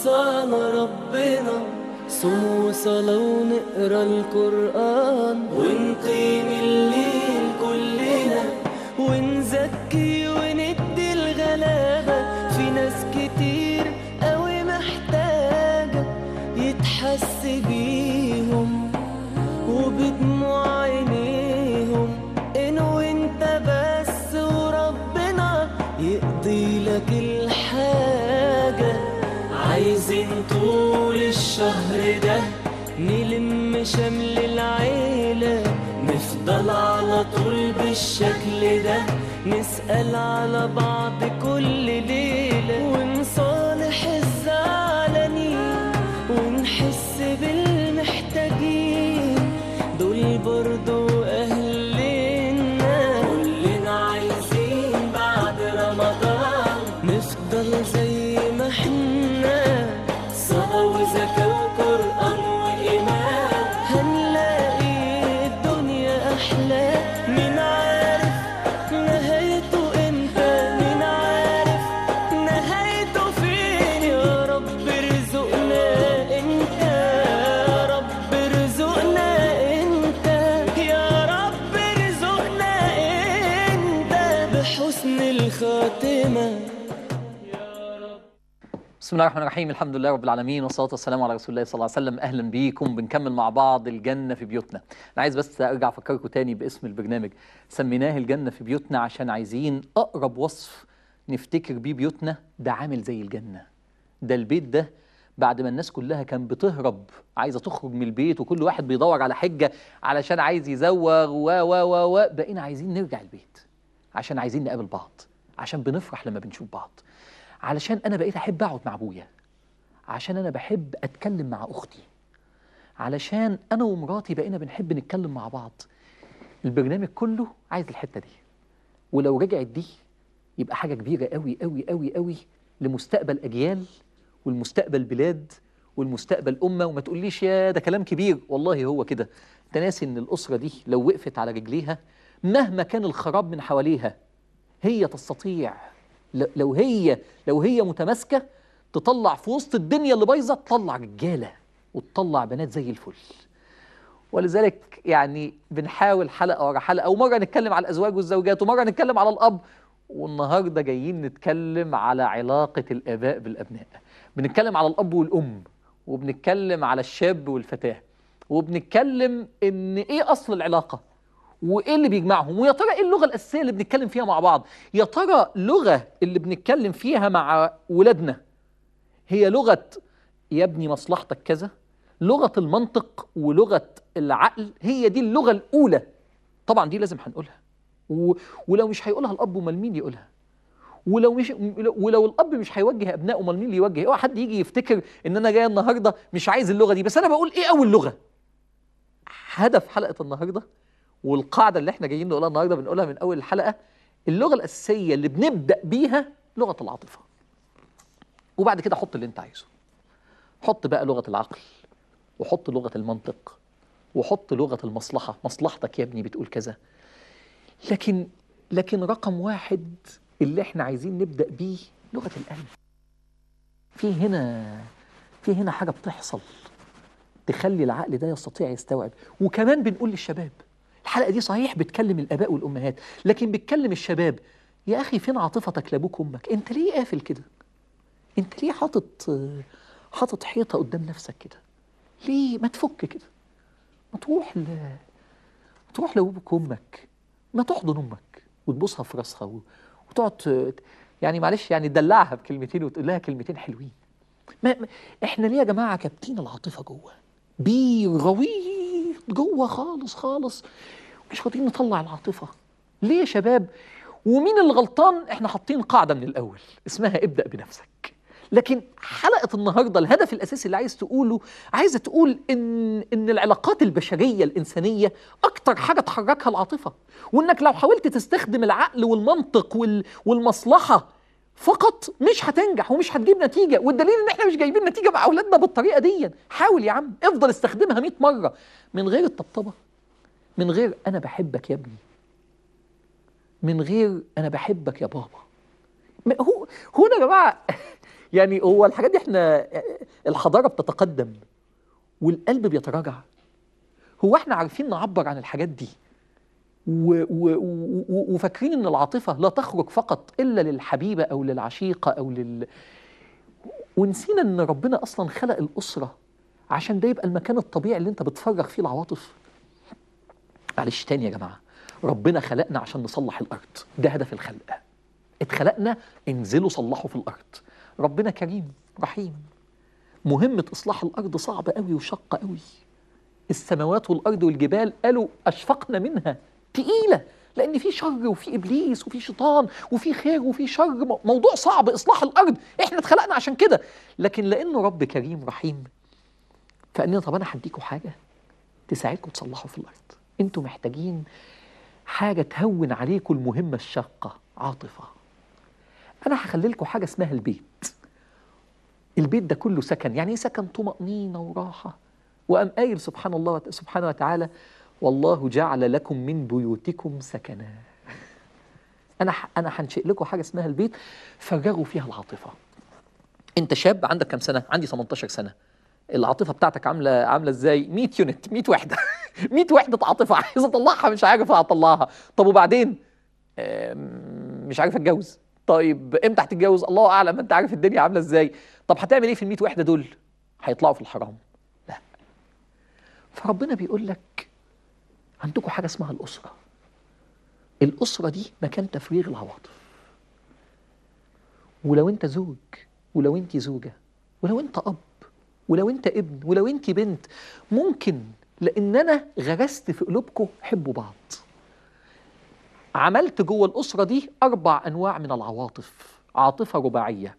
وصانا ربنا صوم وصلاة ونقرا القرآن ونقيم الليل كلنا ونزكي وندي الغلابة في ناس كتير قوي محتاجة يتحس بيهم وبدموع عينيهم إن وانت بس وربنا يقضي لك الحاجة عايزين طول الشهر ده نلم شمل العيلة نفضل على طول بالشكل ده نسأل على بعض كل ليلة ونصالح الزعلانين ونحس بالمحتاجين دول برضو أهلنا كلنا عايزين بعد رمضان نفضل زي ما احنا صلاة وزكاة وقرآن وإيمان هنلاقي الدنيا أحلى مين عارف نهايته امتى مين عارف نهايته فين يا رب ارزقنا انت يا رب ارزقنا انت يا رب ارزقنا انت بحسن الخاتمه بسم الله الرحمن الرحيم الحمد لله رب العالمين والصلاه والسلام على رسول الله صلى الله عليه وسلم اهلا بيكم بنكمل مع بعض الجنه في بيوتنا انا عايز بس ارجع افكركم تاني باسم البرنامج سميناه الجنه في بيوتنا عشان عايزين اقرب وصف نفتكر بيه بيوتنا ده عامل زي الجنه ده البيت ده بعد ما الناس كلها كان بتهرب عايزه تخرج من البيت وكل واحد بيدور على حجه علشان عايز يزوغ و و و و بقينا عايزين نرجع البيت عشان عايزين نقابل بعض عشان بنفرح لما بنشوف بعض علشان انا بقيت احب اقعد مع ابويا عشان انا بحب اتكلم مع اختي علشان انا ومراتي بقينا بنحب نتكلم مع بعض البرنامج كله عايز الحته دي ولو رجعت دي يبقى حاجه كبيره قوي قوي قوي قوي لمستقبل اجيال والمستقبل بلاد والمستقبل امه وما تقوليش يا ده كلام كبير والله هو كده انت ناسي ان الاسره دي لو وقفت على رجليها مهما كان الخراب من حواليها هي تستطيع ل- لو هي لو هي متماسكه تطلع في وسط الدنيا اللي بايظه تطلع رجاله وتطلع بنات زي الفل ولذلك يعني بنحاول حلقه ورا حلقه ومره نتكلم على الازواج والزوجات ومره نتكلم على الاب والنهارده جايين نتكلم على علاقه الاباء بالابناء بنتكلم على الاب والام وبنتكلم على الشاب والفتاه وبنتكلم ان ايه اصل العلاقه وايه اللي بيجمعهم ويا ترى ايه اللغه الاساسيه اللي بنتكلم فيها مع بعض يا ترى لغه اللي بنتكلم فيها مع ولادنا هي لغه يا ابني مصلحتك كذا لغه المنطق ولغه العقل هي دي اللغه الاولى طبعا دي لازم هنقولها و... ولو مش هيقولها الاب امال مين يقولها ولو مش ولو الاب مش هيوجه ابنائه امال مين اللي يوجه اوعى حد يجي يفتكر ان انا جاي النهارده مش عايز اللغه دي بس انا بقول ايه اول لغه هدف حلقه النهارده والقاعده اللي احنا جايين نقولها النهارده بنقولها من اول الحلقه اللغه الاساسيه اللي بنبدا بيها لغه العاطفه وبعد كده حط اللي انت عايزه حط بقى لغه العقل وحط لغه المنطق وحط لغه المصلحه مصلحتك يا ابني بتقول كذا لكن لكن رقم واحد اللي احنا عايزين نبدا بيه لغه القلب في هنا في هنا حاجه بتحصل تخلي العقل ده يستطيع يستوعب وكمان بنقول للشباب الحلقه دي صحيح بتكلم الاباء والامهات لكن بتكلم الشباب يا اخي فين عاطفتك لابوك وامك انت ليه قافل كده انت ليه حاطط حاطط حيطه قدام نفسك كده ليه ما تفك كده ما تروح ل تروح لابوك وامك ما تحضن امك وتبوسها في راسها و... وتقعد ت- يعني معلش يعني تدلعها بكلمتين وتقول لها كلمتين حلوين ما ما- احنا ليه يا جماعه كابتين العاطفه جوه بير غويط جوه خالص خالص مش راضيين نطلع العاطفه ليه يا شباب ومين اللي غلطان احنا حاطين قاعده من الاول اسمها ابدا بنفسك لكن حلقه النهارده الهدف الاساسي اللي عايز تقوله عايزه تقول ان ان العلاقات البشريه الانسانيه اكتر حاجه تحركها العاطفه وانك لو حاولت تستخدم العقل والمنطق وال والمصلحه فقط مش هتنجح ومش هتجيب نتيجه والدليل ان احنا مش جايبين نتيجه مع اولادنا بالطريقه دي حاول يا عم افضل استخدمها 100 مره من غير الطبطبه من غير انا بحبك يا ابني من غير انا بحبك يا بابا ما هو هو أنا يا جماعه يعني هو الحاجات دي احنا الحضاره بتتقدم والقلب بيتراجع هو احنا عارفين نعبر عن الحاجات دي و و و وفاكرين ان العاطفه لا تخرج فقط الا للحبيبه او للعشيقه او لل ونسينا ان ربنا اصلا خلق الاسره عشان ده يبقى المكان الطبيعي اللي انت بتفرغ فيه العواطف معلش تاني يا جماعه ربنا خلقنا عشان نصلح الارض ده هدف الخلق اتخلقنا انزلوا صلحوا في الارض ربنا كريم رحيم مهمه اصلاح الارض صعبه قوي وشاقه قوي السماوات والارض والجبال قالوا اشفقنا منها تقيله لان في شر وفي ابليس وفي شيطان وفي خير وفي شر مو- موضوع صعب اصلاح الارض احنا اتخلقنا عشان كده لكن لانه رب كريم رحيم فقال لنا طب انا هديكوا حاجه تساعدكم تصلحوا في الارض انتوا محتاجين حاجه تهون عليكم المهمه الشاقه عاطفه انا هخلي لكم حاجه اسمها البيت البيت ده كله سكن يعني ايه سكن طمأنينة وراحة وقام قايل سبحان الله وت- سبحانه وتعالى والله جعل لكم من بيوتكم سكنا انا ح- انا هنشئ لكم حاجه اسمها البيت فرغوا فيها العاطفه انت شاب عندك كام سنه عندي 18 سنه العاطفه بتاعتك عامله عامله ازاي 100 يونت 100 وحده 100 وحده عاطفه عايز اطلعها مش عارف اطلعها طب وبعدين آم، مش عارف اتجوز طيب امتى هتتجوز الله اعلم انت عارف الدنيا عامله ازاي طب هتعمل ايه في ال 100 وحده دول هيطلعوا في الحرام لا فربنا بيقول لك عندكم حاجه اسمها الاسره الاسره دي مكان تفريغ العواطف ولو انت زوج ولو انت زوجه ولو انت اب ولو انت ابن ولو انت بنت ممكن لان انا غرست في قلوبكم حبوا بعض عملت جوه الأسرة دي أربع أنواع من العواطف عاطفة رباعية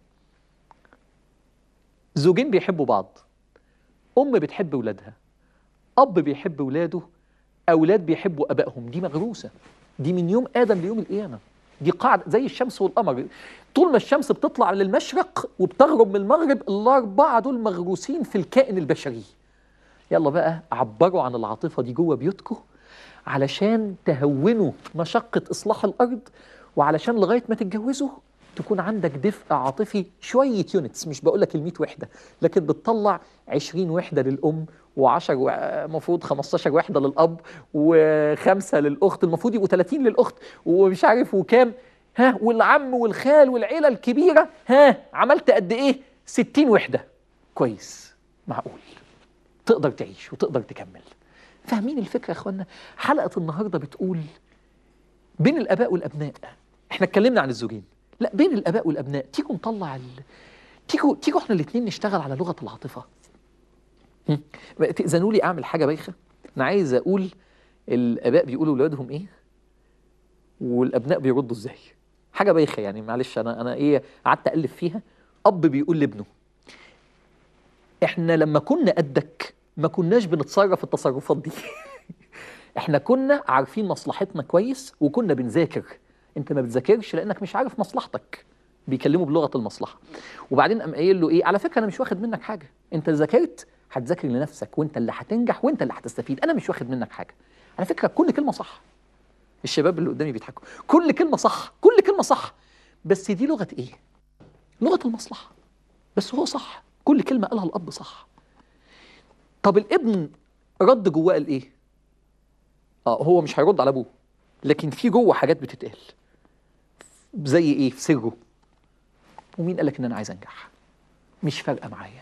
زوجين بيحبوا بعض أم بتحب ولادها أب بيحب ولاده أولاد بيحبوا أبائهم دي مغروسة دي من يوم آدم ليوم القيامة دي قاعدة زي الشمس والقمر طول ما الشمس بتطلع للمشرق وبتغرب من المغرب الأربعة دول مغروسين في الكائن البشري يلا بقى عبروا عن العاطفة دي جوه بيوتكم علشان تهونوا مشقة إصلاح الأرض وعلشان لغاية ما تتجوزوا تكون عندك دفء عاطفي شوية يونتس مش بقول لك ال 100 وحدة لكن بتطلع 20 وحدة للأم و10 المفروض 15 وحدة للأب وخمسة للأخت المفروض يبقوا 30 للأخت ومش عارف وكام ها والعم والخال والعيلة الكبيرة ها عملت قد إيه 60 وحدة كويس معقول تقدر تعيش وتقدر تكمل فاهمين الفكره يا اخوانا حلقه النهارده بتقول بين الاباء والابناء احنا اتكلمنا عن الزوجين لا بين الاباء والابناء تيجوا نطلع ال... تيجوا تيجوا احنا الاثنين نشتغل على لغه العاطفه هم؟ تاذنوا لي اعمل حاجه بايخه انا عايز اقول الاباء بيقولوا لاولادهم ايه والابناء بيردوا ازاي حاجه بايخه يعني معلش انا انا ايه قعدت الف فيها اب بيقول لابنه احنا لما كنا قدك ما كناش بنتصرف التصرفات دي احنا كنا عارفين مصلحتنا كويس وكنا بنذاكر انت ما بتذاكرش لانك مش عارف مصلحتك بيكلموا بلغه المصلحه وبعدين قام قايل له ايه على فكره انا مش واخد منك حاجه انت ذاكرت هتذاكر لنفسك وانت اللي هتنجح وانت اللي هتستفيد انا مش واخد منك حاجه على فكره كل كلمه صح الشباب اللي قدامي بيضحكوا كل كلمه صح كل كلمه صح بس دي لغه ايه لغه المصلحه بس هو صح كل كلمه قالها الاب صح طب الابن رد جواه قال ايه اه هو مش هيرد على ابوه لكن في جوه حاجات بتتقال زي ايه في سره ومين قالك ان انا عايز انجح مش فارقه معايا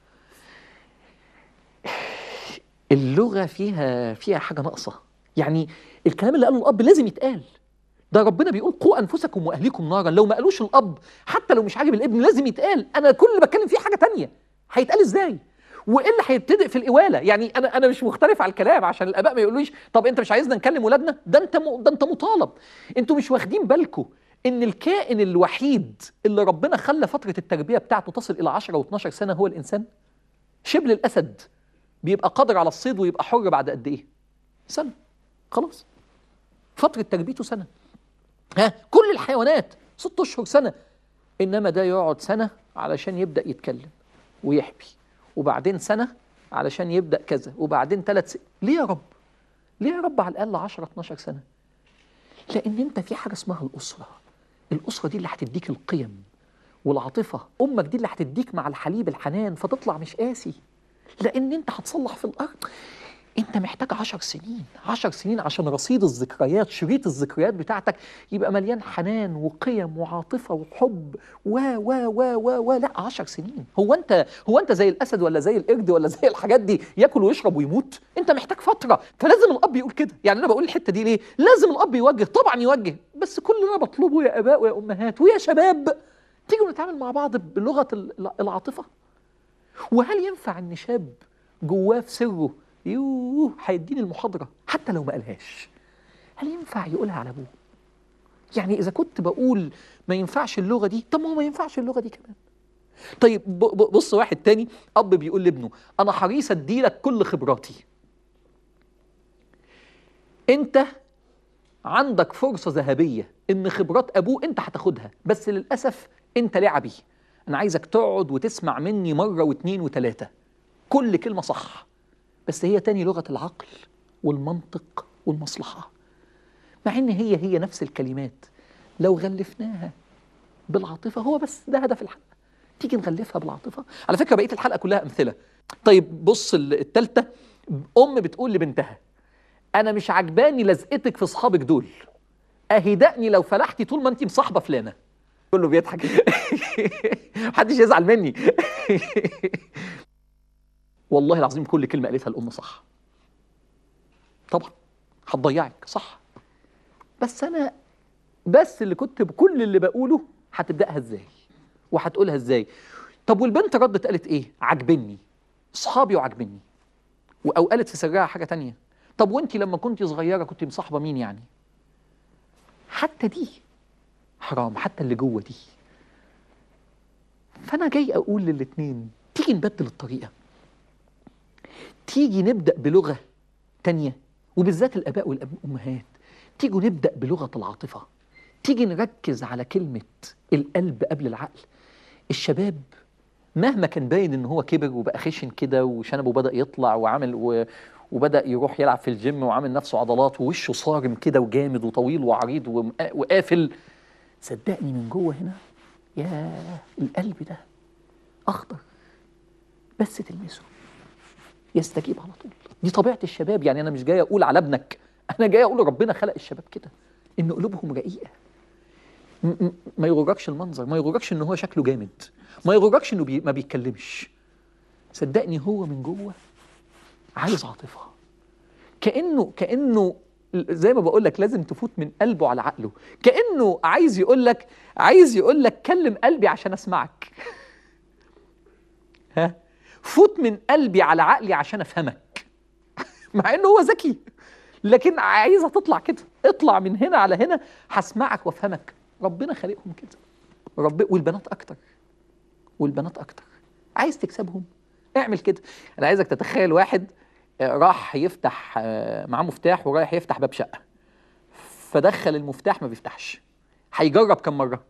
اللغه فيها فيها حاجه ناقصه يعني الكلام اللي قاله الاب لازم يتقال ده ربنا بيقول قوا انفسكم واهليكم نارا لو ما قالوش الاب حتى لو مش عاجب الابن لازم يتقال انا كل اللي بتكلم فيه حاجه تانية هيتقال ازاي وايه اللي هيبتدئ في القواله يعني انا انا مش مختلف على الكلام عشان الاباء ما يقولوش طب انت مش عايزنا نكلم ولادنا ده انت م... ده انت مطالب انتوا مش واخدين بالكم ان الكائن الوحيد اللي ربنا خلى فتره التربيه بتاعته تصل الى 10 و12 سنه هو الانسان شبل الاسد بيبقى قادر على الصيد ويبقى حر بعد قد ايه سنه خلاص فتره تربيته سنه ها كل الحيوانات ست اشهر سنه انما ده يقعد سنه علشان يبدا يتكلم ويحبي وبعدين سنه علشان يبدا كذا وبعدين ثلاث س... ليه يا رب ليه يا رب على الاقل 10 12 سنه لان انت في حاجه اسمها الاسره الاسره دي اللي هتديك القيم والعاطفه امك دي اللي هتديك مع الحليب الحنان فتطلع مش قاسي لان انت هتصلح في الارض انت محتاج عشر سنين عشر سنين عشان رصيد الذكريات شريط الذكريات بتاعتك يبقى مليان حنان وقيم وعاطفة وحب و و و و و لا عشر سنين هو انت هو انت زي الاسد ولا زي القرد ولا زي الحاجات دي ياكل ويشرب ويموت انت محتاج فترة فلازم الاب يقول كده يعني انا بقول الحتة دي ليه لازم الاب يوجه طبعا يوجه بس كل اللي انا بطلبه يا اباء ويا امهات ويا شباب تيجوا نتعامل مع بعض بلغة ال- العاطفة وهل ينفع ان شاب جواه في سره يوه هيديني المحاضره حتى لو ما قالهاش هل ينفع يقولها على ابوه يعني اذا كنت بقول ما ينفعش اللغه دي طب ما هو ما ينفعش اللغه دي كمان طيب ب- ب- بص واحد تاني اب بيقول لابنه انا حريص اديلك كل خبراتي انت عندك فرصه ذهبيه ان خبرات ابوه انت هتاخدها بس للاسف انت لعبي انا عايزك تقعد وتسمع مني مره واثنين وثلاثه كل كلمه صح بس هي تاني لغه العقل والمنطق والمصلحه مع ان هي هي نفس الكلمات لو غلفناها بالعاطفه هو بس ده هدف الحلقه تيجي نغلفها بالعاطفه على فكره بقيه الحلقه كلها امثله طيب بص ال- التالتة ام بتقول لبنتها انا مش عجباني لزقتك في اصحابك دول اهدأني لو فلحتي طول ما انت مصاحبه فلانه كله بيضحك محدش يزعل مني والله العظيم كل كلمه قالتها الام صح طبعا هتضيعك صح بس انا بس اللي كنت بكل اللي بقوله هتبداها ازاي وهتقولها ازاي طب والبنت ردت قالت ايه عجبني اصحابي وعجبني او قالت في سرها حاجه تانية طب وانت لما كنت صغيره كنت مصاحبه مين يعني حتى دي حرام حتى اللي جوه دي فانا جاي اقول للاتنين تيجي نبدل الطريقه تيجي نبدا بلغه تانية وبالذات الاباء والامهات تيجوا نبدا بلغه العاطفه تيجي نركز على كلمه القلب قبل العقل الشباب مهما كان باين ان هو كبر وبقى خشن كده وشنبه بدا يطلع وعمل و... وبدا يروح يلعب في الجيم وعامل نفسه عضلات ووشه صارم كده وجامد وطويل وعريض ومقا- وقافل صدقني من جوه هنا يا القلب ده اخضر بس تلمسه يستجيب على طول دي طبيعه الشباب يعني انا مش جاي اقول على ابنك انا جاي اقول ربنا خلق الشباب كده ان قلوبهم رقيقه م- م- ما يغركش المنظر ما يغركش ان هو شكله جامد ما يغركش انه بي ما بيتكلمش صدقني هو من جوه عايز عاطفه كانه كانه زي ما بقول لك لازم تفوت من قلبه على عقله كانه عايز يقول لك عايز يقول لك كلم قلبي عشان اسمعك ها فوت من قلبي على عقلي عشان افهمك مع انه هو ذكي لكن عايزها تطلع كده اطلع من هنا على هنا هسمعك وافهمك ربنا خالقهم كده رب والبنات اكتر والبنات اكتر عايز تكسبهم اعمل كده انا عايزك تتخيل واحد آه، راح يفتح آه، معاه مفتاح ورايح يفتح باب شقه فدخل المفتاح ما بيفتحش هيجرب كم مره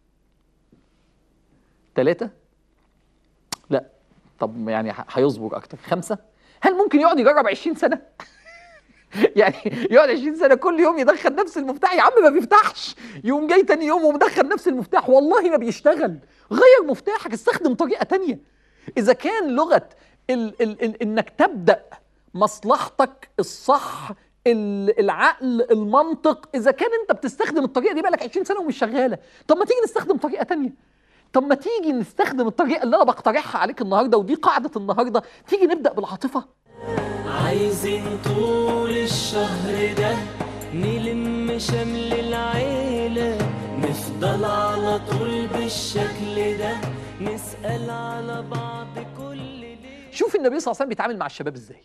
ثلاثة لا طب يعني ه- هيصبر اكتر خمسة هل ممكن يقعد يجرب 20 سنة يعني يقعد 20 سنة كل يوم يدخل نفس المفتاح يا عم ما بيفتحش يقوم جاي تاني يوم ومدخل نفس المفتاح والله ما بيشتغل غير مفتاحك استخدم طريقة تانية إذا كان لغة ال ال ال إنك تبدأ مصلحتك الصح ال- العقل المنطق إذا كان أنت بتستخدم الطريقة دي بقالك 20 سنة ومش شغالة طب ما تيجي نستخدم طريقة تانية طب ما تيجي نستخدم الطريقة اللي أنا بقترحها عليك النهاردة ودي قاعدة النهاردة تيجي نبدأ بالعاطفة عايزين طول الشهر ده نلم شمل العيلة نفضل على طول بالشكل ده نسأل على بعض كل ليلة شوف النبي صلى الله عليه وسلم بيتعامل مع الشباب ازاي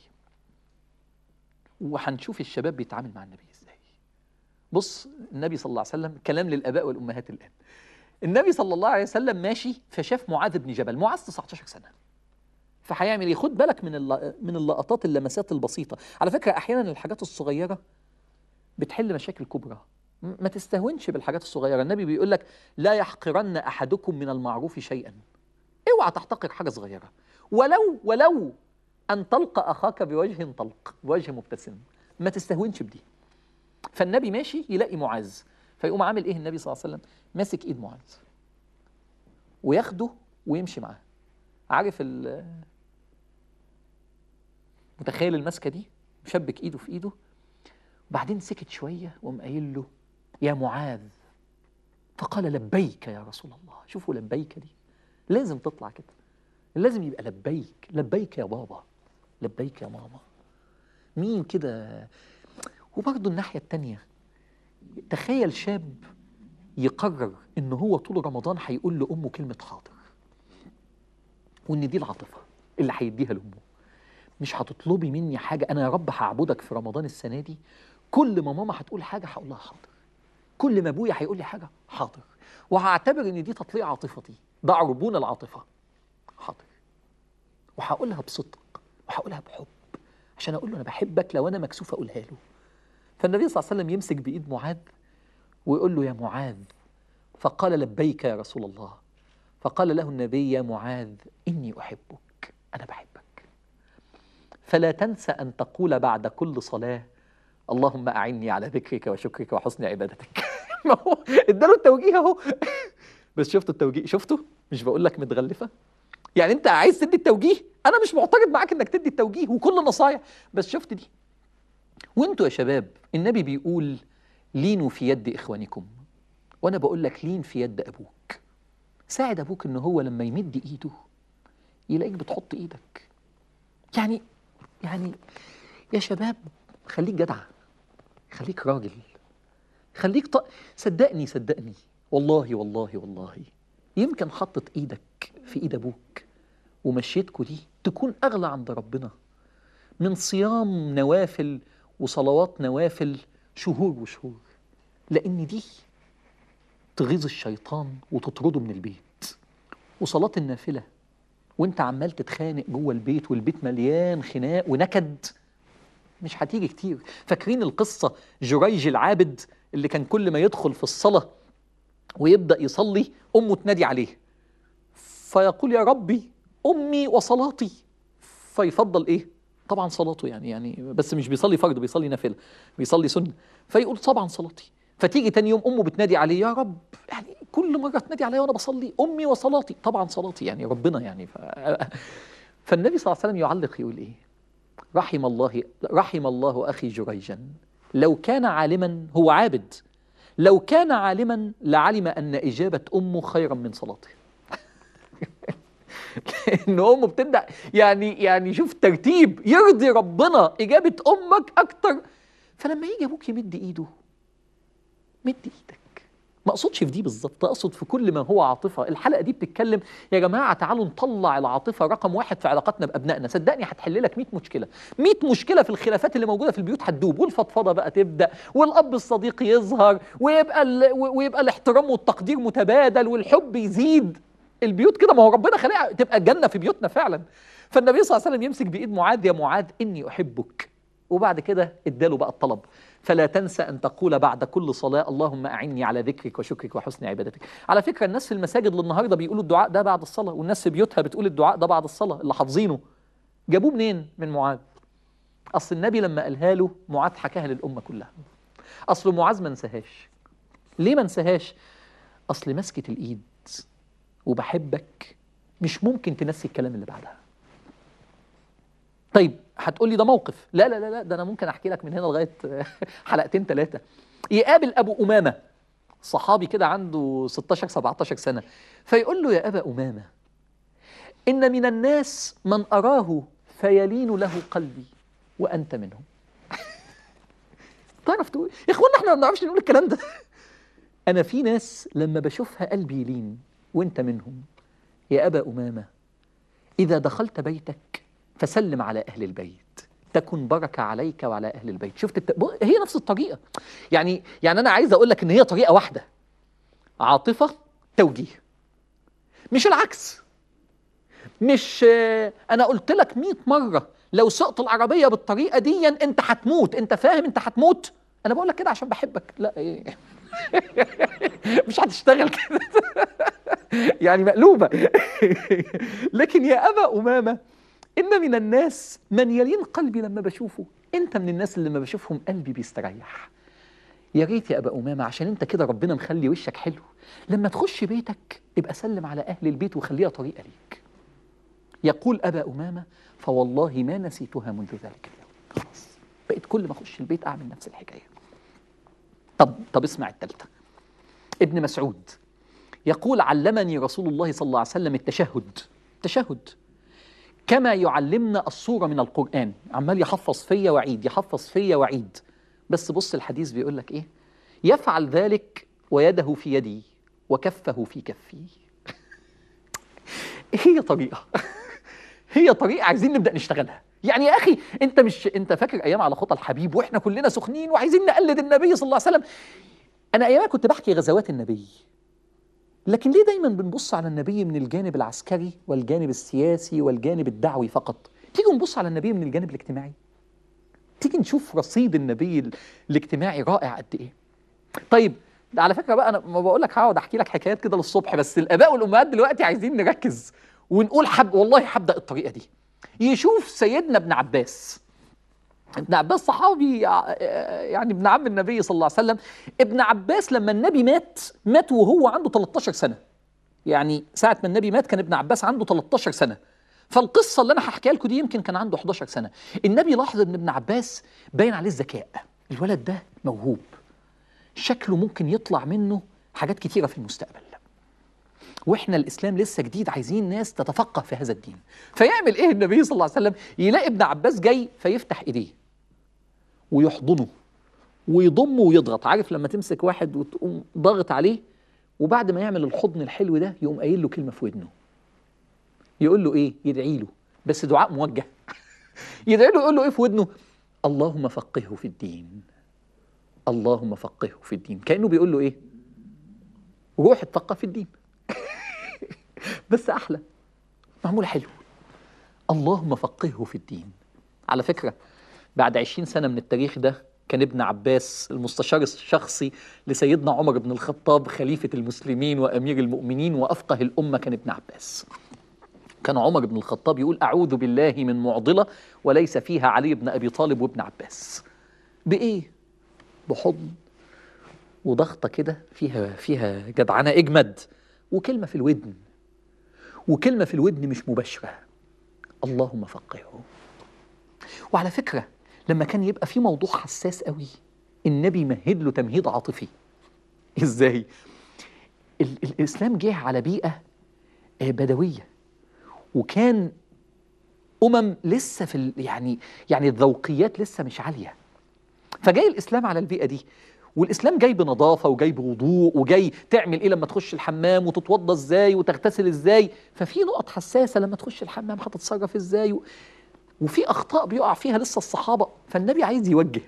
وهنشوف الشباب بيتعامل مع النبي ازاي بص النبي صلى الله عليه وسلم كلام للاباء والامهات الان النبي صلى الله عليه وسلم ماشي فشاف معاذ بن جبل معاذ 19 سنه فهيعمل ايه خد بالك من الل- من اللقطات اللمسات البسيطه على فكره احيانا الحاجات الصغيره بتحل مشاكل كبرى م- ما تستهونش بالحاجات الصغيره النبي بيقول لك لا يحقرن احدكم من المعروف شيئا اوعى تحتقر حاجه صغيره ولو ولو ان تلقى اخاك بوجه طلق بوجه مبتسم ما تستهونش بدي فالنبي ماشي يلاقي معاذ فيقوم عامل ايه النبي صلى الله عليه وسلم ماسك ايد معاذ وياخده ويمشي معاه عارف ال متخيل المسكه دي مشبك ايده في ايده وبعدين سكت شويه وقام قايل له يا معاذ فقال لبيك يا رسول الله شوفوا لبيك دي لازم تطلع كده لازم يبقى لبيك لبيك يا بابا لبيك يا ماما مين كده وبرضه الناحيه التانيه تخيل شاب يقرر ان هو طول رمضان هيقول لامه كلمه حاضر وان دي العاطفه اللي هيديها لامه مش هتطلبي مني حاجه انا يا رب هعبدك في رمضان السنه دي كل ما ماما هتقول حاجه هقول لها حاضر كل ما ابويا هيقول لي حاجه حاضر وهعتبر ان دي تطليع عاطفتي ده عربون العاطفه حاضر وهقولها بصدق وهقولها بحب عشان اقول له انا بحبك لو انا مكسوف اقولها له فالنبي صلى الله عليه وسلم يمسك بايد معاذ ويقول له يا معاذ فقال لبيك يا رسول الله فقال له النبي يا معاذ اني احبك انا بحبك فلا تنسى ان تقول بعد كل صلاه اللهم اعني على ذكرك وشكرك وحسن عبادتك ما هو اداله التوجيه اهو بس شفتوا التوجيه شفتوا مش بقول لك متغلفه يعني انت عايز تدي التوجيه انا مش معترض معاك انك تدي التوجيه وكل نصايح بس شفت دي وانتوا يا شباب النبي بيقول لينوا في يد اخوانكم وانا بقول لك لين في يد ابوك ساعد ابوك ان هو لما يمد ايده يلاقيك بتحط ايدك يعني يعني يا شباب خليك جدع خليك راجل خليك ط... صدقني صدقني والله والله والله يمكن حطت ايدك في ايد ابوك ومشيتكوا دي تكون اغلى عند ربنا من صيام نوافل وصلوات نوافل شهور وشهور لان دي تغيظ الشيطان وتطرده من البيت وصلاة النافلة وانت عمال تتخانق جوه البيت والبيت مليان خناق ونكد مش هتيجي كتير فاكرين القصة جريج العابد اللي كان كل ما يدخل في الصلاة ويبدأ يصلي أمه تنادي عليه فيقول يا ربي أمي وصلاتي فيفضل إيه طبعا صلاته يعني يعني بس مش بيصلي فرض بيصلي نافلة بيصلي سنة فيقول طبعا صلاتي فتيجي تاني يوم امه بتنادي عليه يا رب يعني كل مره تنادي عليا وانا بصلي امي وصلاتي طبعا صلاتي يعني ربنا يعني ف... فالنبي صلى الله عليه وسلم يعلق يقول ايه رحم الله رحم الله اخي جريجا لو كان عالما هو عابد لو كان عالما لعلم ان اجابه امه خيرا من صلاته ان امه بتبدا يعني يعني شوف ترتيب يرضي ربنا اجابه امك اكتر فلما يجي ابوك يمد ايده مد ايدك ما اقصدش في دي بالظبط اقصد في كل ما هو عاطفه الحلقه دي بتتكلم يا جماعه تعالوا نطلع العاطفه رقم واحد في علاقاتنا بابنائنا صدقني هتحل لك 100 مشكله 100 مشكله في الخلافات اللي موجوده في البيوت هتدوب والفضفضه بقى تبدا والاب الصديق يظهر ويبقى ال... ويبقى الاحترام والتقدير متبادل والحب يزيد البيوت كده ما هو ربنا خلقها تبقى الجنه في بيوتنا فعلا فالنبي صلى الله عليه وسلم يمسك بايد معاذ يا معاذ اني احبك وبعد كده اداله بقى الطلب فلا تنسى أن تقول بعد كل صلاة اللهم أعني على ذكرك وشكرك وحسن عبادتك على فكرة الناس في المساجد للنهاردة بيقولوا الدعاء ده بعد الصلاة والناس في بيوتها بتقول الدعاء ده بعد الصلاة اللي حافظينه جابوه منين من معاذ أصل النبي لما قالها له معاذ حكاها للأمة كلها أصل معاذ ما انساهاش ليه ما انساهاش أصل مسكة الإيد وبحبك مش ممكن تنسي الكلام اللي بعدها طيب هتقول لي ده موقف لا لا لا لا ده انا ممكن احكي لك من هنا لغايه حلقتين ثلاثه يقابل ابو امامه صحابي كده عنده 16 17 سنه فيقول له يا ابا امامه ان من الناس من اراه فيلين له قلبي وانت منهم تعرف تقول يا اخوانا احنا ما بنعرفش نقول الكلام ده انا في ناس لما بشوفها قلبي يلين وانت منهم يا ابا امامه اذا دخلت بيتك فسلم على أهل البيت تكن بركة عليك وعلى أهل البيت شفت الت... هي نفس الطريقة يعني يعني أنا عايز أقول لك إن هي طريقة واحدة عاطفة توجيه مش العكس مش أنا قلت لك 100 مرة لو سقط العربية بالطريقة دي أنت هتموت أنت فاهم أنت هتموت أنا بقول لك كده عشان بحبك لا إيه مش هتشتغل كده يعني مقلوبة لكن يا أبا أمامة إن من الناس من يلين قلبي لما بشوفه أنت من الناس اللي لما بشوفهم قلبي بيستريح يا ريت يا ابا امامه عشان انت كده ربنا مخلي وشك حلو لما تخش بيتك ابقى سلم على اهل البيت وخليها طريقه ليك يقول ابا امامه فوالله ما نسيتها منذ ذلك اليوم خلاص بقيت كل ما اخش البيت اعمل نفس الحكايه طب طب اسمع الثالثه ابن مسعود يقول علمني رسول الله صلى الله عليه وسلم التشهد تشهد كما يعلمنا الصورة من القرآن عمال يحفظ فيا وعيد يحفظ فيا وعيد بس بص الحديث بيقول لك ايه يفعل ذلك ويده في يدي وكفه في كفي هي طريقة هي طريقة عايزين نبدأ نشتغلها يعني يا أخي أنت مش أنت فاكر أيام على خطى الحبيب وإحنا كلنا سخنين وعايزين نقلد النبي صلى الله عليه وسلم أنا أيام كنت بحكي غزوات النبي لكن ليه دايما بنبص على النبي من الجانب العسكري والجانب السياسي والجانب الدعوي فقط تيجي نبص على النبي من الجانب الاجتماعي تيجي نشوف رصيد النبي ال- الاجتماعي رائع قد ايه طيب ده على فكره بقى انا ما بقول لك هقعد احكي لك حكايات كده للصبح بس الاباء والامهات دلوقتي عايزين نركز ونقول حب والله هبدا الطريقه دي يشوف سيدنا ابن عباس ابن عباس صحابي يعني ابن عم النبي صلى الله عليه وسلم ابن عباس لما النبي مات مات وهو عنده 13 سنه يعني ساعه ما النبي مات كان ابن عباس عنده 13 سنه فالقصه اللي انا هحكيها لكم دي يمكن كان عنده 11 سنه النبي لاحظ ان ابن عباس باين عليه الذكاء الولد ده موهوب شكله ممكن يطلع منه حاجات كتيره في المستقبل واحنا الاسلام لسه جديد عايزين ناس تتفقه في هذا الدين فيعمل ايه النبي صلى الله عليه وسلم يلاقي ابن عباس جاي فيفتح ايديه ويحضنه ويضمه ويضغط عارف لما تمسك واحد وتقوم ضاغط عليه وبعد ما يعمل الحضن الحلو ده يقوم قايل له كلمه في ودنه يقول له ايه يدعي له بس دعاء موجه يدعي له يقول له ايه في ودنه اللهم فقهه في الدين اللهم فقهه في الدين كانه بيقول له ايه روح اتفقه في الدين بس احلى معموله حلو اللهم فقهه في الدين على فكره بعد عشرين سنه من التاريخ ده كان ابن عباس المستشار الشخصي لسيدنا عمر بن الخطاب خليفه المسلمين وامير المؤمنين وافقه الامه كان ابن عباس كان عمر بن الخطاب يقول اعوذ بالله من معضله وليس فيها علي بن ابي طالب وابن عباس بايه بحضن وضغطه كده فيها فيها جدعنه اجمد وكلمه في الودن وكلمه في الودن مش مباشره اللهم فقهه وعلى فكره لما كان يبقى في موضوع حساس قوي النبي مهد له تمهيد عاطفي ازاي ال- الاسلام جه على بيئه آه، بدويه وكان امم لسه في ال- يعني يعني الذوقيات لسه مش عاليه فجاي الاسلام على البيئه دي والاسلام جاي بنظافه وجاي بوضوء وجاي تعمل ايه لما تخش الحمام وتتوضى ازاي وتغتسل ازاي ففي نقط حساسه لما تخش الحمام هتتصرف ازاي و... وفي اخطاء بيقع فيها لسه الصحابه فالنبي عايز يوجه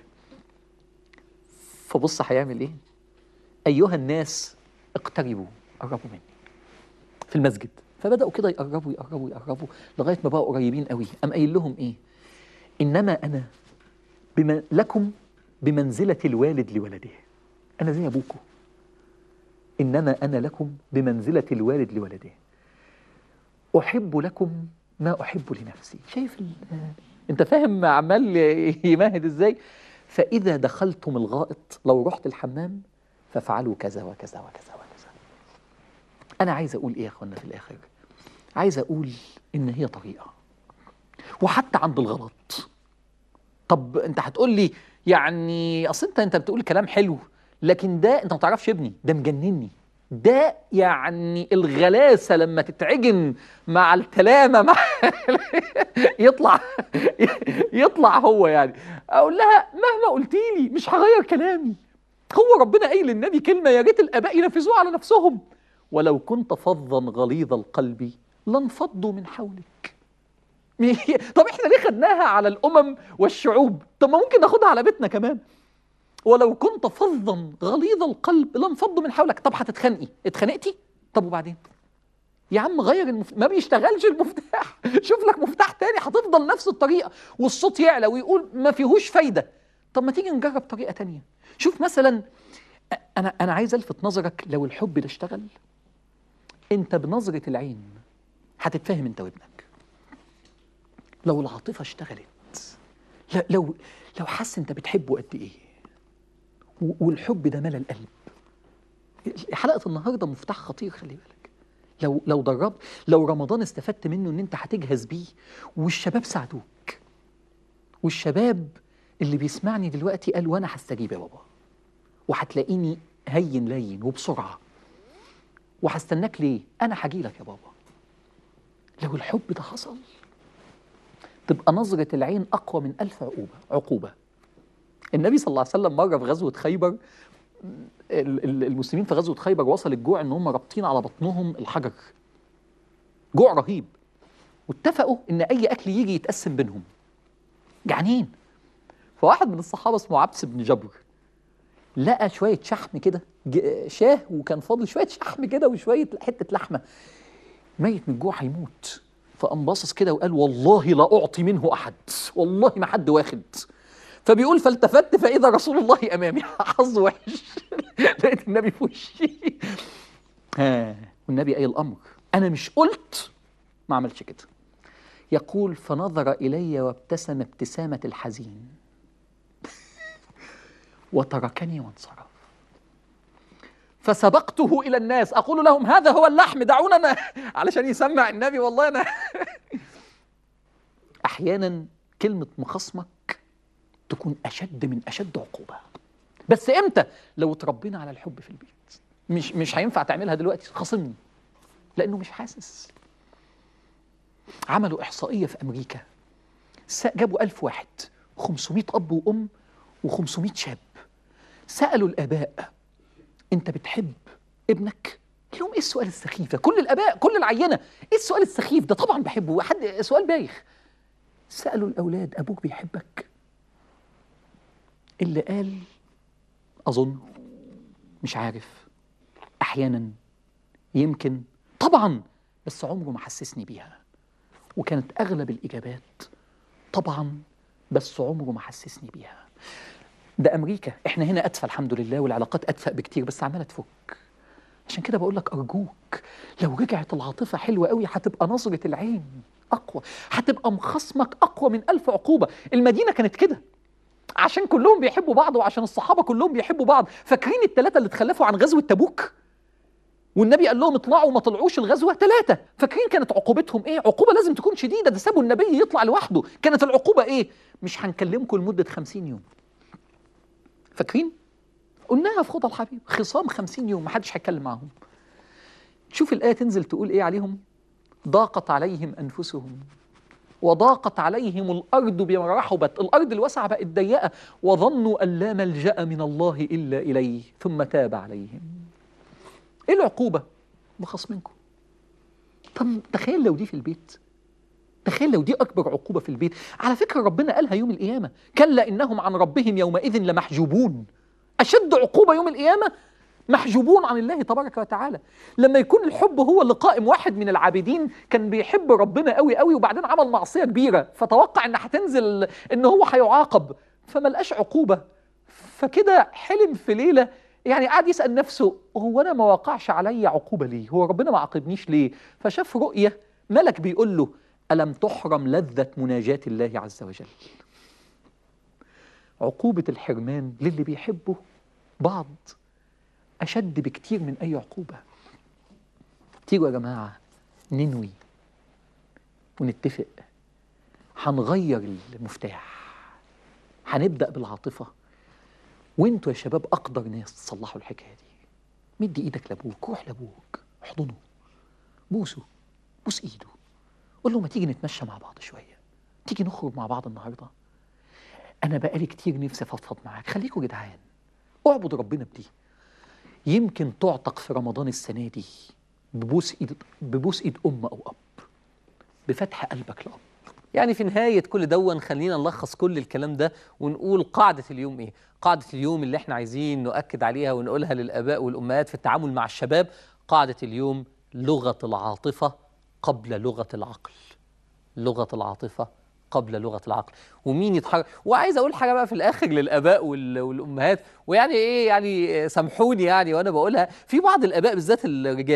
فبص هيعمل ايه ايها الناس اقتربوا قربوا مني في المسجد فبداوا كده يقربوا يقربوا يقربوا لغايه ما بقوا قريبين قوي قام قايل لهم ايه انما انا بما لكم بمنزله الوالد لولده انا زي ابوكم انما انا لكم بمنزله الوالد لولده احب لكم ما احب لنفسي شايف ال- انت فاهم عمال يمهد ازاي فاذا دخلتم الغائط لو رحت الحمام فافعلوا كذا وكذا وكذا وكذا انا عايز اقول ايه يا اخوانا في الاخر عايز اقول ان هي طريقه وحتى عند الغلط طب انت هتقول لي يعني اصل انت انت بتقول كلام حلو لكن ده انت ما تعرفش يا ابني ده مجنني ده يعني الغلاسه لما تتعجن مع التلامه مع يطلع يطلع هو يعني اقول لها مهما قلتي لي مش هغير كلامي هو ربنا قايل للنبي كلمه يا ريت الاباء ينفذوها على نفسهم ولو كنت فظا غليظ القلب لانفضوا من حولك طب احنا ليه خدناها على الامم والشعوب طب ما ممكن ناخدها على بيتنا كمان ولو كنت فظا غليظ القلب لانفضوا من حولك طب هتتخانقي اتخانقتي طب وبعدين يا عم غير المف... ما بيشتغلش المفتاح شوف لك مفتاح تاني هتفضل نفس الطريقه والصوت يعلى ويقول ما فيهوش فايده طب ما تيجي نجرب طريقه تانية شوف مثلا انا انا عايز الفت نظرك لو الحب ده اشتغل انت بنظره العين هتتفاهم انت وابنك لو العاطفه اشتغلت لا- لو لو حس انت بتحبه قد ايه و- والحب ده ملا القلب حلقه النهارده مفتاح خطير خلي بالك لو لو دربت لو رمضان استفدت منه ان انت هتجهز بيه والشباب ساعدوك والشباب اللي بيسمعني دلوقتي قال وانا هستجيب يا بابا وهتلاقيني هين لين وبسرعه وهستناك ليه انا هجيلك يا بابا لو الحب ده حصل تبقى نظرة العين أقوى من ألف عقوبة عقوبة النبي صلى الله عليه وسلم مرة في غزوة خيبر ال- ال- المسلمين في غزوة خيبر وصل الجوع إن هم رابطين على بطنهم الحجر جوع رهيب واتفقوا إن أي أكل يجي يتقسم بينهم جعانين فواحد من الصحابة اسمه عبس بن جبر لقى شوية شحم كده ج- شاه وكان فاضل شوية شحم كده وشوية حتة لحمة ميت من الجوع هيموت فقام باصص كده وقال والله لا أعطي منه أحد والله ما حد واخد فبيقول فالتفت فإذا رسول الله أمامي حظ وحش لقيت النبي في وشي ها والنبي قايل الأمر أنا مش قلت ما عملش كده يقول فنظر إلي وابتسم ابتسامة الحزين وتركني وانصرف فسبقته الى الناس اقول لهم هذا هو اللحم دعونا أنا علشان يسمع النبي والله انا احيانا كلمه مخاصمك تكون اشد من اشد عقوبه بس امتى لو اتربينا على الحب في البيت مش مش هينفع تعملها دلوقتي خاصمني لانه مش حاسس عملوا احصائيه في امريكا س- جابوا ألف واحد 500 اب وام و500 شاب سالوا الاباء انت بتحب ابنك لهم ايه السؤال السخيف ده كل الاباء كل العينه ايه السؤال السخيف ده طبعا بحبه حد سؤال بايخ سالوا الاولاد ابوك بيحبك اللي قال اظن مش عارف احيانا يمكن طبعا بس عمره ما حسسني بيها وكانت اغلب الاجابات طبعا بس عمره ما حسسني بيها ده امريكا احنا هنا ادفى الحمد لله والعلاقات ادفى بكتير بس عماله تفك عشان كده بقول لك ارجوك لو رجعت العاطفه حلوه قوي هتبقى نظره العين اقوى هتبقى مخاصمك اقوى من ألف عقوبه المدينه كانت كده عشان كلهم بيحبوا بعض وعشان الصحابه كلهم بيحبوا بعض فاكرين الثلاثه اللي اتخلفوا عن غزوه تبوك والنبي قال لهم اطلعوا وما طلعوش الغزوه ثلاثه فاكرين كانت عقوبتهم ايه عقوبه لازم تكون شديده ده سابوا النبي يطلع لوحده كانت العقوبه ايه مش هنكلمكم لمده خمسين يوم فاكرين قلناها في خطى الحبيب خصام خمسين يوم محدش هيتكلم معاهم شوف الآية تنزل تقول إيه عليهم ضاقت عليهم أنفسهم وضاقت عليهم الأرض بما رحبت الأرض الواسعة بقت ضيقة وظنوا أن لا ملجأ من الله إلا إليه ثم تاب عليهم إيه العقوبة؟ بخص منكم طب تخيل لو دي في البيت تخيل لو دي أكبر عقوبة في البيت على فكرة ربنا قالها يوم القيامة كلا إنهم عن ربهم يومئذ لمحجوبون أشد عقوبة يوم القيامة محجوبون عن الله تبارك وتعالى لما يكون الحب هو اللي قائم واحد من العابدين كان بيحب ربنا قوي قوي وبعدين عمل معصية كبيرة فتوقع ان هتنزل ان هو هيعاقب فما لقاش عقوبة فكده حلم في ليلة يعني قعد يسأل نفسه هو انا ما وقعش علي عقوبة ليه هو ربنا ما عاقبنيش ليه فشاف رؤية ملك بيقول له ألم تحرم لذة مناجاة الله عز وجل عقوبة الحرمان للي بيحبوا بعض أشد بكتير من أي عقوبة تيجوا يا جماعة ننوي ونتفق هنغير المفتاح هنبدأ بالعاطفة وانتوا يا شباب أقدر ناس تصلحوا الحكاية دي مد إيدك لأبوك روح لأبوك احضنه بوسه بوس إيده قول له ما تيجي نتمشى مع بعض شوية تيجي نخرج مع بعض النهارده انا بقالي كتير نفسي افضفض معاك خليكوا جدعان اعبد ربنا بدي يمكن تعتق في رمضان السنه دي ببوس ايد ببوس ايد ام او اب بفتح قلبك لاب يعني في نهاية كل دون خلينا نلخص كل الكلام ده ونقول قاعدة اليوم إيه؟ قاعدة اليوم اللي إحنا عايزين نؤكد عليها ونقولها للآباء والأمهات في التعامل مع الشباب قاعدة اليوم لغة العاطفة قبل لغة العقل لغة العاطفة قبل لغة العقل ومين يتحرك وعايز أقول حاجة بقى في الآخر للآباء وال- والأمهات ويعني إيه يعني سامحوني يعني وأنا بقولها في بعض الآباء بالذات الرجال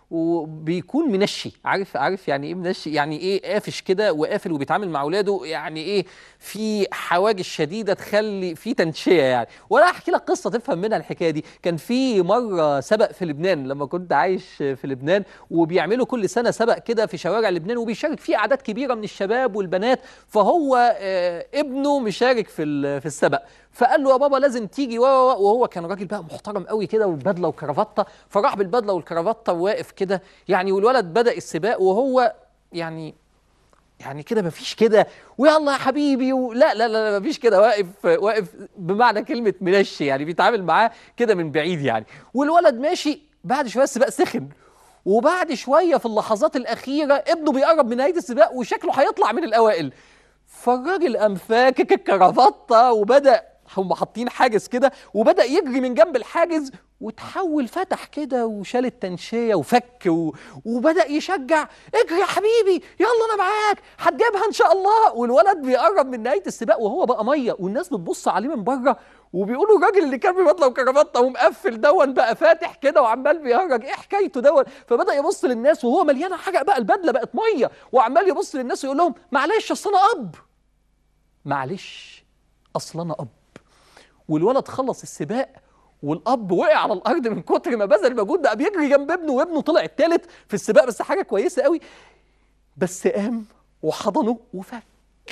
وبيكون منشي عارف عارف يعني ايه منشي يعني ايه قافش كده وقافل وبيتعامل مع اولاده يعني ايه في حواجز شديده تخلي في تنشيه يعني وانا احكي لك قصه تفهم منها الحكايه دي كان في مره سبق في لبنان لما كنت عايش في لبنان وبيعملوا كل سنه سبق كده في شوارع لبنان وبيشارك فيه اعداد كبيره من الشباب والبنات فهو آه، ابنه مشارك في ال- في السبق فقال له يا بابا لازم تيجي و- و- و- وهو كان راجل بقى محترم قوي كده وبدله وكرافته فراح بالبدله والكرافته وواقف كده يعني والولد بدا السباق وهو يعني يعني كده مفيش كده ويلا يا حبيبي و... لا لا لا مفيش كده واقف واقف بمعنى كلمه منشي يعني بيتعامل معاه كده من بعيد يعني والولد ماشي بعد شويه السباق سخن وبعد شويه في اللحظات الاخيره ابنه بيقرب من نهايه السباق وشكله هيطلع من الاوائل فالراجل قام فاكك الكرافته وبدا هم حاطين حاجز كده وبدا يجري من جنب الحاجز وتحول فتح كده وشال التنشيه وفك و... وبدا يشجع اجري يا حبيبي يلا انا معاك هتجيبها ان شاء الله والولد بيقرب من نهايه السباق وهو بقى ميه والناس بتبص عليه من بره وبيقولوا الراجل اللي كان ببدله وكرافته ومقفل دون بقى فاتح كده وعمال بيهرج ايه حكايته دون فبدا يبص للناس وهو مليانه حاجه بقى البدله بقت ميه وعمال يبص للناس ويقول لهم معلش اصل انا اب معلش اصل انا اب والولد خلص السباق والاب وقع على الارض من كتر ما بذل مجهود بقى بيجري جنب ابنه وابنه طلع التالت في السباق بس حاجه كويسه قوي بس قام وحضنه وفك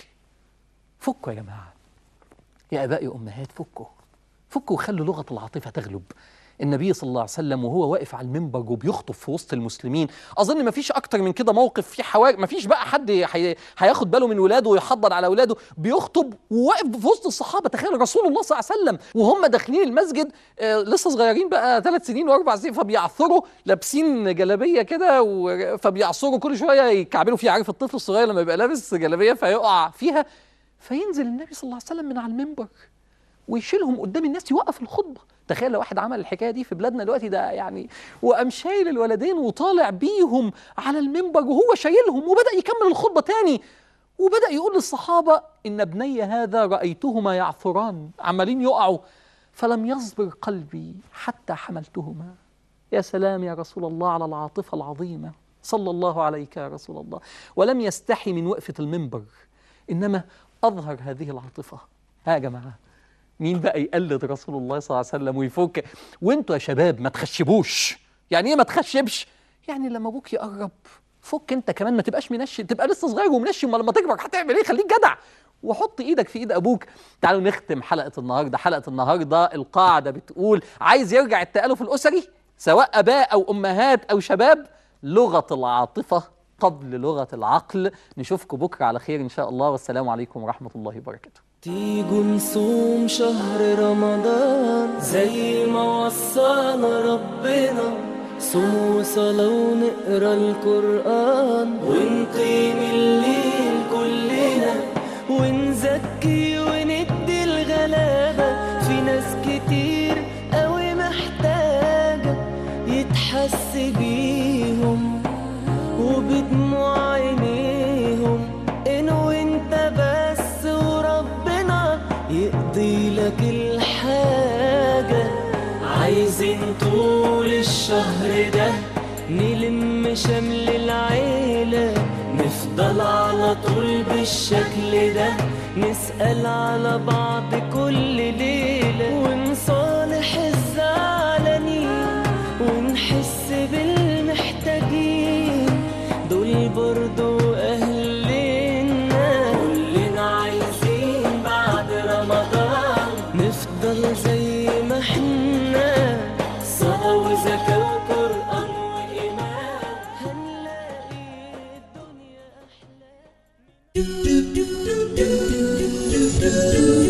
فكوا يا جماعه يا اباء يا امهات فكوا فكوا وخلوا لغه العاطفه تغلب النبي صلى الله عليه وسلم وهو واقف على المنبر وبيخطب في وسط المسلمين اظن ما فيش اكتر من كده موقف في حوار ما فيش بقى حد هي... هياخد باله من ولاده ويحضر على ولاده بيخطب وواقف في وسط الصحابه تخيل رسول الله صلى الله عليه وسلم وهم داخلين المسجد آه لسه صغيرين بقى ثلاث سنين واربع سنين فبيعثروا لابسين جلابيه كده و... فبيعصروا كل شويه يكعبلوا فيها عارف الطفل الصغير لما يبقى لابس جلابيه فيقع فيها فينزل النبي صلى الله عليه وسلم من على المنبر ويشيلهم قدام الناس يوقف الخطبه تخيل لو واحد عمل الحكايه دي في بلادنا دلوقتي ده يعني وقام شايل الولدين وطالع بيهم على المنبر وهو شايلهم وبدا يكمل الخطبه تاني وبدا يقول للصحابه ان ابني هذا رايتهما يعثران عمالين يقعوا فلم يصبر قلبي حتى حملتهما يا سلام يا رسول الله على العاطفه العظيمه صلى الله عليك يا رسول الله ولم يستحي من وقفه المنبر انما اظهر هذه العاطفه ها يا جماعه مين بقى يقلد رسول الله صلى الله عليه وسلم ويفك وانتوا يا شباب ما تخشبوش يعني ايه ما تخشبش يعني لما ابوك يقرب فك انت كمان ما تبقاش منشي تبقى لسه صغير ومنشي امال لما تكبر هتعمل ايه خليك جدع وحط ايدك في ايد ابوك تعالوا نختم حلقه النهارده حلقه النهارده القاعده بتقول عايز يرجع التالف الاسري سواء اباء او امهات او شباب لغه العاطفه قبل لغه العقل نشوفكم بكره على خير ان شاء الله والسلام عليكم ورحمه الله وبركاته تيجوا نصوم شهر رمضان زي ما وصانا ربنا صوم وصلاة ونقرا القرآن ونقيم الليل كلنا ونزكي وندي الغلابة في ناس كتير قوي محتاجة يتحس بيهم وبدموع عينيهم انو انت بس وربنا يقضي لك الحاجة عايزين طول الشهر ده نلم شمل العيلة نفضل على طول بالشكل ده نسأل على بعض كل ليلة ونصالح الزعلانين ونحس بالمحتاجين دول برضو أهلنا كلنا عايزين بعد رمضان نفضل زي ما احنا صلاة وزكاة وقرآن وإيمان هنلاقي الدنيا أحلى